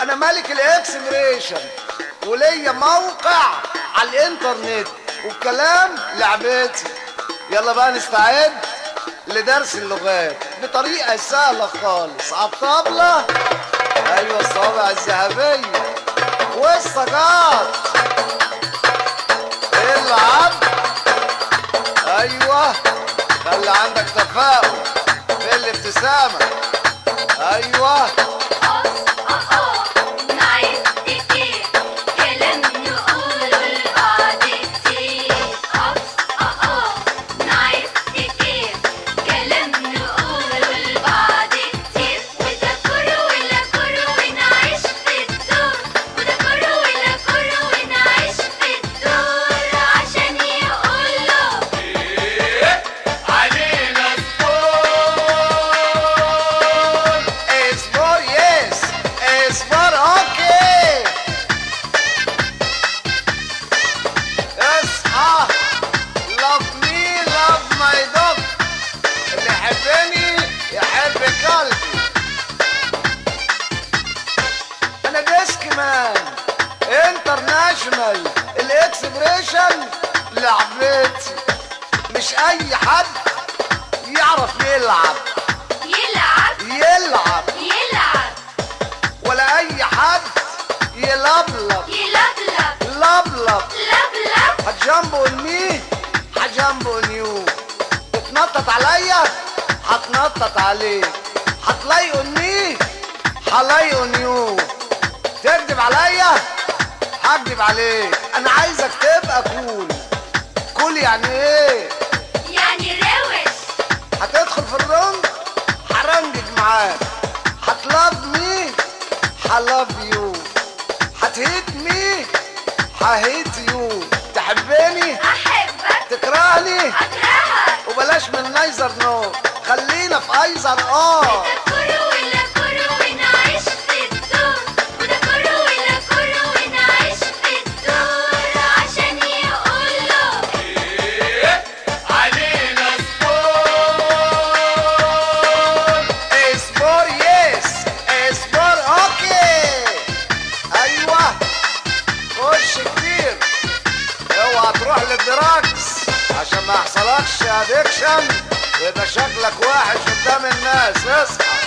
انا ملك الاكسبريشن وليا موقع على الانترنت والكلام لعبتي يلا بقى نستعد لدرس اللغات بطريقة سهلة خالص على الطبلة ايوه الصوابع الذهبية والصاجات العب ايوه خلي عندك تفاؤل في الابتسامة ايوه اصبر يس اصبر اوكي اصحى لاف مي لاف ماي دوج اللي يحبني يحب قلبي انا ديسك مان انترناشونال الاكسبريشن لعبتي مش اي حد يعرف يلعب يلعب ولا اي حد يلبلب لبلب هتجامب اون مي هجامب اون يو تتنطط عليا هتنطط عليك هتلاي اون مي هلاي اون يو تكذب عليا هكذب عليك انا عايزك تبقى كول كول يعني ايه يعني روش هتدخل في الرنج هرنجج معاك هتلاف مي هلاف يو هتهيت مي ههيت يو تحبني احبك تكرهني اكرهك وبلاش من نايزر نو خلينا في ايزر اه ده كله ولا كله ونعيش في الدور وده كله ولا كله ونعيش في الدور عشان يقوله اصبر يس اصبر اوكي ايوه خش كتير اوعى تروح للدراكس عشان ما يحصلكش ادكشن ويبقى شكلك وحش قدام الناس اصحى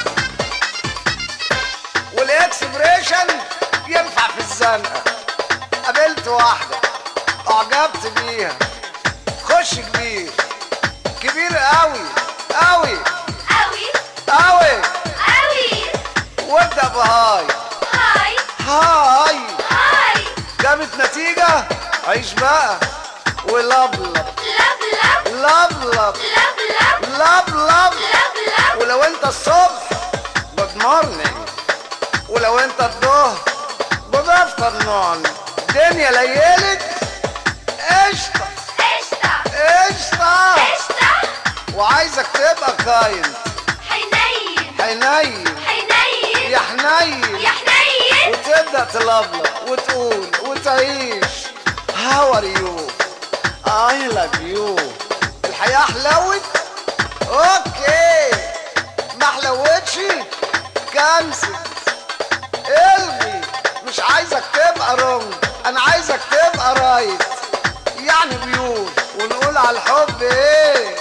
والاكسبريشن ينفع في الزنقه قابلت واحده اعجبت بيها خش كبير كبير قوي قوي قوي قوي قوي وابدا بهاي هاي هاي هاي جابت نتيجة عيش بقى ولبلب لب لب لبلب لب لب لبلب لب لب ولو انت الصبح جود مورنينج ولو انت الظهر جود افترنون الدنيا ليلت قشطة قشطة قشطة قشطة وعايزك تبقى كايند حنين حنين حنين يا حنين يا حنين وتبدأ تلبلب وتقول وتعيش هاو ار يو اي لاف يو الحياة حلوت اوكي ما حلوتش كنسل الغي مش عايزك تبقى رونج انا عايزك تبقى رايت يعني بيور ونقول على الحب ايه